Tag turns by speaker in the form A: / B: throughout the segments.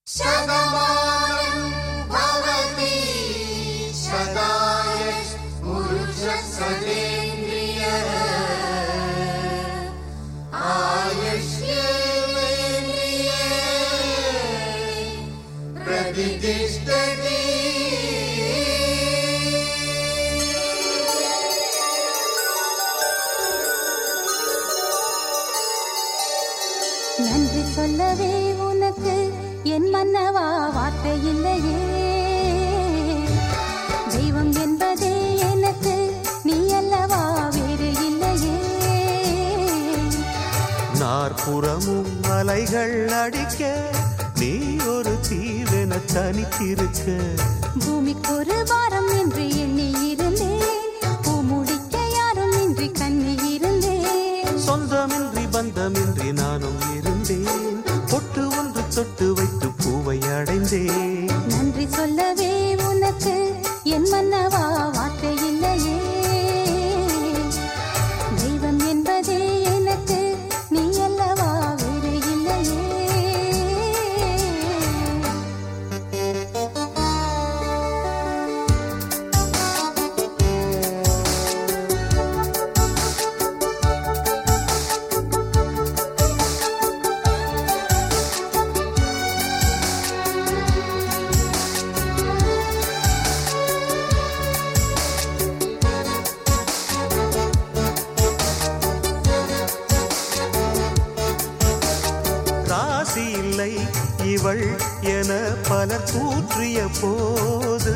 A: शतमानं भवति शताय पुरुषसदेन्द्रिय आयुष्येवेन्द्रिये प्रतिष्ठति
B: நன்றி சொல்லவே உனக்கு என் மன்னவா வார்த்தை இல்லையே தெய்வம் என்பதே எனக்கு நீ அல்லவா வேறு இல்லையே
C: நாற்புறமும் அலைகள் அடிக்க நீ ஒரு தீவென தனித்திருக்க
B: பூமிக்கு ஒரு வாரம் என்று எண்ணி இருந்தேன் பூ முடிக்க யாரும் இன்றி கண்ணி இருந்தேன்
C: சொந்தமின்றி பந்தமின்றி நானும் இருந்தேன் பொட்டு ஒன்று தொட்டு வைத்து பூவை அடைந்தேன்
B: நன்றி சொல்லவே உனக்கு என் மன்னவா வார்த்தை இல்லையே தெய்வம் என்பதே எனக்கு நீ அல்லவா வேறு இல்லையே
C: ராசி இல்லை இவள் என பலர் தூற்றிய போது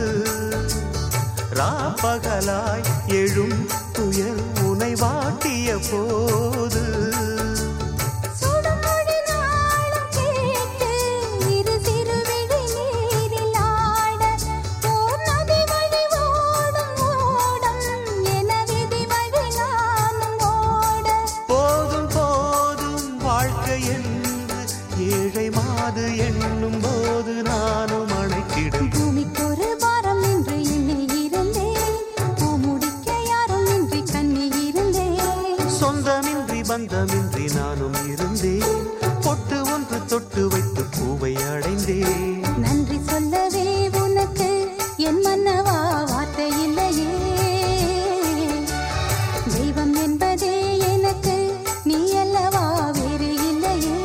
C: ராப்பகலாய் எழும் துயர் உனை வாட்டிய போது
B: சுடுமொழி நாளும் கேட்டு இரு சிறுவிழி நீரில் ஆட ஓர் நதி வழி ஓடும் ஓடம் என விதி வழி நானும் ஓட
C: போதும் போதும் வாழ்க்கை என்று ஏழை மாது எண்ணும் போது நானும் அணைக்கிடும்
B: பூமிக்கு ஒரு பாரம் என்று எண்ணி இருந்தேன் பூ முடிக்க யாரும் இன்றி கண்ணி இருந்தேன்
C: சொந்தமின்றி பந்தமின்றி நானும் இருந்தேன் பொட்டு ஒன்று தொட்டு வைத்து பூவை அடைந்தேன்
B: நன்றி சொல்லவே உனக்கு என் மன்னவா வார்த்தை இல்லையே தெய்வம் என்பதே எனக்கு நீ அல்லவா வேறு இல்லையே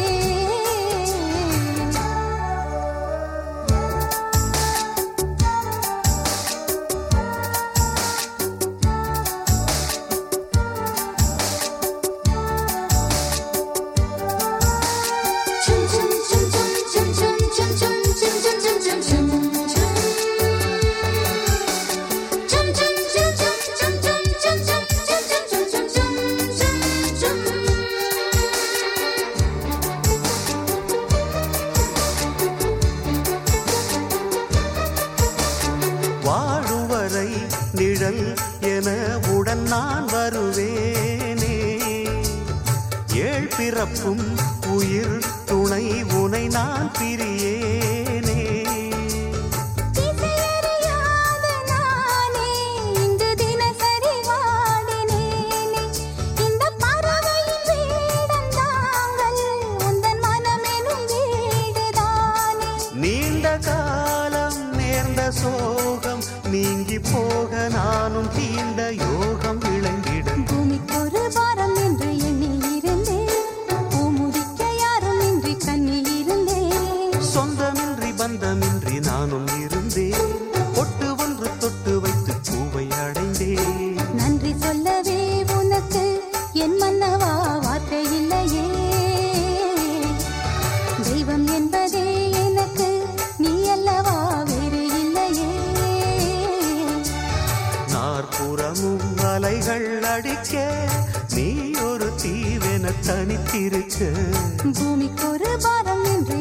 C: வாழும் வரை நிழல் என உடன் நான் வருவேனே ஏழ் பிறப்பும் உயிர் துணை உனை நான் பிரியேனே
B: திசையறியாத நானே இங்கு தினசரி வாடினேனே இந்த பறவையின் வேடம் தாங்கள் உந்தன் மனமெனும் வீடுதானே
C: நீண்ட காலம் நேர்ந்த சோகம் நீங்கி போக நானும் தீண்ட யோகம் விளங்கிடும்
B: பூமிக்கு ஒரு வாரம் என்று எண்ணி இருந்தேன் பூ முடிக்க யாரும் இன்றி கண்ணி இருந்தேன்
C: சொந்தமின்றி பந்தமின்றி நானும் இருந்தேன் பொட்டு ஒன்று தொட்டு வைத்து பூவை அடைந்தேன்
B: நன்றி சொல்லவே உனக்கு என் மன்னவா வார்த்தை இல்லையே தெய்வம் என்பதே எனக்கு நீ அல்லவா வேறு இல்லையே
C: நாற்புறமும் அலைகள் அடிக்க நீ ஒரு தீவென தனித்திருக்க
B: பூமிக்கு ஒரு பாரம் என்று